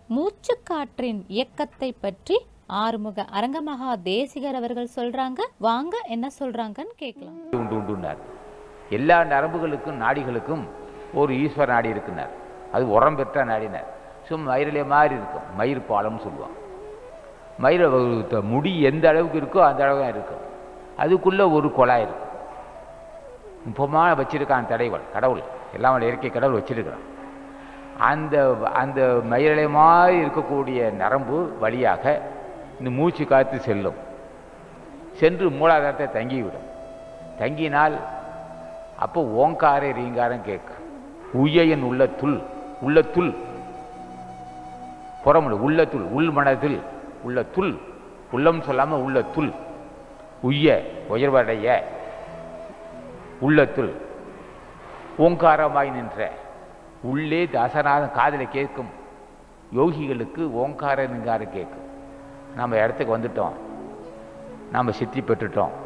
மூச்சுக்காற்றின் இயக்கத்தை பற்றி ஆறுமுக அரங்கமகா தேசிகர் அவர்கள் சொல்றாங்க வாங்க என்ன சொல்றாங்கன்னு கேட்கலாம் உண்டு உண்டுன்னார் எல்லா நரம்புகளுக்கும் நாடிகளுக்கும் ஒரு ஈஸ்வர நாடி இருக்குனார் அது உரம் பெற்ற நாடினார் சும்மா மயிரிலே மாதிரி இருக்கும் மயிர் பாலம்னு சொல்லுவாங்க மயிர த- முடி எந்த அளவுக்கு இருக்கோ அந்த அளவு தான் இருக்கும் அதுக்குள்ளே ஒரு குழாய் இருக்கும் நுட்பமாக வச்சிருக்கான் தடைவள் கடவுள் எல்லாம் அவன் இயற்கை கடவுள் வச்சிருக்கிறான் அந்த அந்த மயிரிலே மாதிரி இருக்கக்கூடிய நரம்பு வழியாக இந்த மூச்சு காத்து செல்லும் சென்று மூலாதாரத்தை தங்கிவிடும் தங்கினால் அப்போ ஓங்கார ரீங்காரம் கேட்கும் உய்யன் உள்ளத்துள் உள்ளத்துள் புறமுடு உள்ளத்துள் உள் மனதில் உள்ளத்துள் உள்ளம் சொல்லாம உள்ளத்துள் உய்ய உயர்வடைய உள்ளத்துள் ஓங்காரமாய் நின்ற உள்ளே தாசநாதன் காதில் கேட்கும் யோகிகளுக்கு ஓங்கார நிங்காரம் கேட்கும் நம்ம இடத்துக்கு வந்துட்டோம் நாம் சித்தி பெற்றுட்டோம்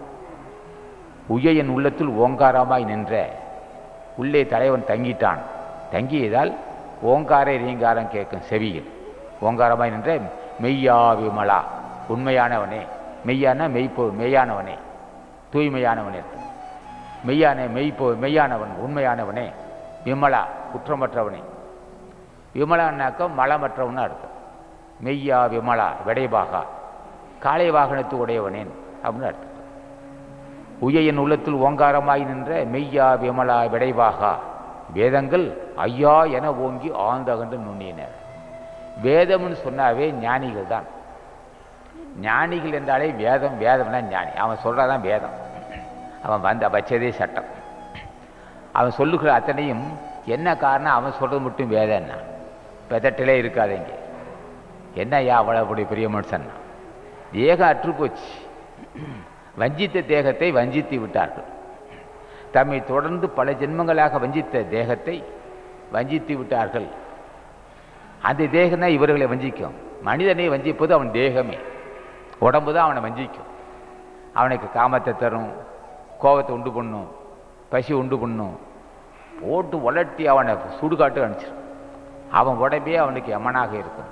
உய்யன் உள்ளத்தில் ஓங்காரமாய் நின்ற உள்ளே தலைவன் தங்கிட்டான் தங்கியதால் ஓங்கார ரீங்காரம் கேட்கும் செவியில் ஓங்காரமாய் நின்ற மெய்யா விமலா உண்மையானவனே மெய்யான மெய்ப்போ மெய்யானவனே தூய்மையானவனே அர்த்தம். மெய்யான மெய்ப்போ மெய்யானவன் உண்மையானவனே விமலா குற்றமற்றவனே விமலான்னாக்க மலமற்றவன் அர்த்தம் மெய்யா விமலா விடைபாகா காளை வாகனத்து உடையவனேன் அப்படின்னு அர்த்தம் உயையன் உள்ளத்தில் ஓங்காரமாய் நின்ற மெய்யா விமலா விடைவாகா வேதங்கள் ஐயா என ஓங்கி ஆழ்ந்தகன்று நுண்ணினர் வேதம்னு சொன்னாவே ஞானிகள் தான் ஞானிகள் என்றாலே வேதம் வேதம்னா ஞானி அவன் சொல்றதான் வேதம் அவன் வந்த வச்சதே சட்டம் அவன் சொல்லுகிற அத்தனையும் என்ன காரணம் அவன் சொல்றது மட்டும் வேதம்னா பெதட்டிலே இருக்காதீங்க என்னய்யா அவ்வளோ அப்படி பெரிய மனுஷன்னா தேகம் அற்று போச்சு வஞ்சித்த தேகத்தை வஞ்சித்து விட்டார்கள் தம்மை தொடர்ந்து பல ஜென்மங்களாக வஞ்சித்த தேகத்தை வஞ்சித்து விட்டார்கள் அந்த தேகம் தான் இவர்களை வஞ்சிக்கும் மனிதனை வஞ்சிப்பது அவன் தேகமே உடம்பு தான் அவனை வஞ்சிக்கும் அவனுக்கு காமத்தை தரும் கோபத்தை உண்டு பண்ணும் பசி உண்டு பண்ணும் போட்டு உலட்டி அவனை சுடுகாட்டு அனுப்பிச்சிடும் அவன் உடம்பே அவனுக்கு யமனாக இருக்கும்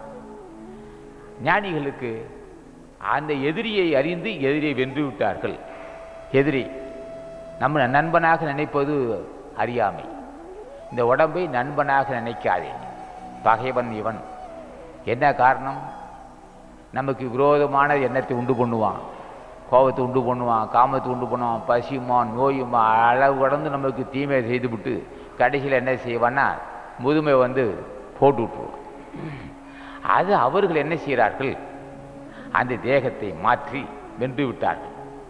ஞானிகளுக்கு அந்த எதிரியை அறிந்து எதிரியை வென்று விட்டார்கள் எதிரி நம்ம நண்பனாக நினைப்பது அறியாமை இந்த உடம்பை நண்பனாக நினைக்காதே பகைவன் இவன் என்ன காரணம் நமக்கு விரோதமான எண்ணத்தை உண்டு பண்ணுவான் கோபத்தை உண்டு பண்ணுவான் காமத்தை உண்டு பண்ணுவான் பசியுமா நோயுமா அளவு கடந்து நமக்கு தீமை செய்துவிட்டு கடைசியில் என்ன செய்வான்னா முதுமை வந்து போட்டு விட்டுருவான் அது அவர்கள் என்ன செய்கிறார்கள் அந்த தேகத்தை மாற்றி வென்று விட்டார்கள்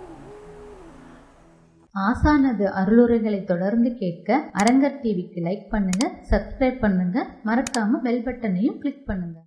ஆசானது அருளுரைகளை தொடர்ந்து கேட்க அரங்கர் டிவிக்கு லைக் பண்ணுங்க சப்ஸ்கிரைப் பண்ணுங்க மறக்காம பெல் பட்டனையும் கிளிக் பண்ணுங்க